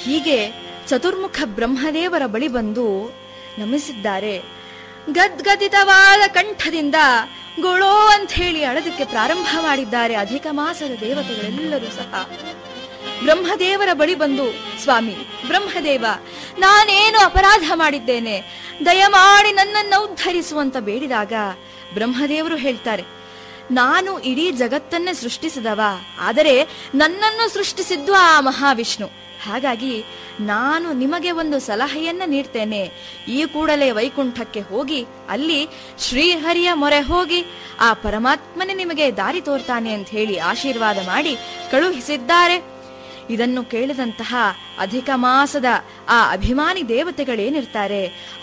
ಹೀಗೆ ಚತುರ್ಮುಖ ಬ್ರಹ್ಮದೇವರ ಬಳಿ ಬಂದು ನಮಿಸಿದ್ದಾರೆ ಗದ್ಗದಿತವಾದ ಕಂಠದಿಂದ ಗೊಳೋ ಅಂತ ಹೇಳಿ ಅಳದಕ್ಕೆ ಪ್ರಾರಂಭ ಮಾಡಿದ್ದಾರೆ ಅಧಿಕ ಮಾಸದ ದೇವತೆಗಳೆಲ್ಲರೂ ಸಹ ಬ್ರಹ್ಮದೇವರ ಬಳಿ ಬಂದು ಸ್ವಾಮಿ ಬ್ರಹ್ಮದೇವ ನಾನೇನು ಅಪರಾಧ ಮಾಡಿದ್ದೇನೆ ದಯಮಾಡಿ ನನ್ನನ್ನು ಉದ್ಧರಿಸುವಂತ ಬೇಡಿದಾಗ ಬ್ರಹ್ಮದೇವರು ಹೇಳ್ತಾರೆ ನಾನು ಇಡೀ ಜಗತ್ತನ್ನೇ ಸೃಷ್ಟಿಸಿದವ ಆದರೆ ನನ್ನನ್ನು ಸೃಷ್ಟಿಸಿದ್ದು ಆ ಮಹಾವಿಷ್ಣು ಹಾಗಾಗಿ ನಾನು ನಿಮಗೆ ಒಂದು ಸಲಹೆಯನ್ನ ನೀಡ್ತೇನೆ ಈ ಕೂಡಲೇ ವೈಕುಂಠಕ್ಕೆ ಹೋಗಿ ಅಲ್ಲಿ ಶ್ರೀಹರಿಯ ಮೊರೆ ಹೋಗಿ ಆ ಪರಮಾತ್ಮನೇ ನಿಮಗೆ ದಾರಿ ತೋರ್ತಾನೆ ಅಂತ ಹೇಳಿ ಆಶೀರ್ವಾದ ಮಾಡಿ ಕಳುಹಿಸಿದ್ದಾರೆ ಇದನ್ನು ಕೇಳಿದಂತಹ ಅಧಿಕ ಮಾಸದ ಆ ಅಭಿಮಾನಿ ದೇವತೆಗಳೇನಿರ್ತಾರೆ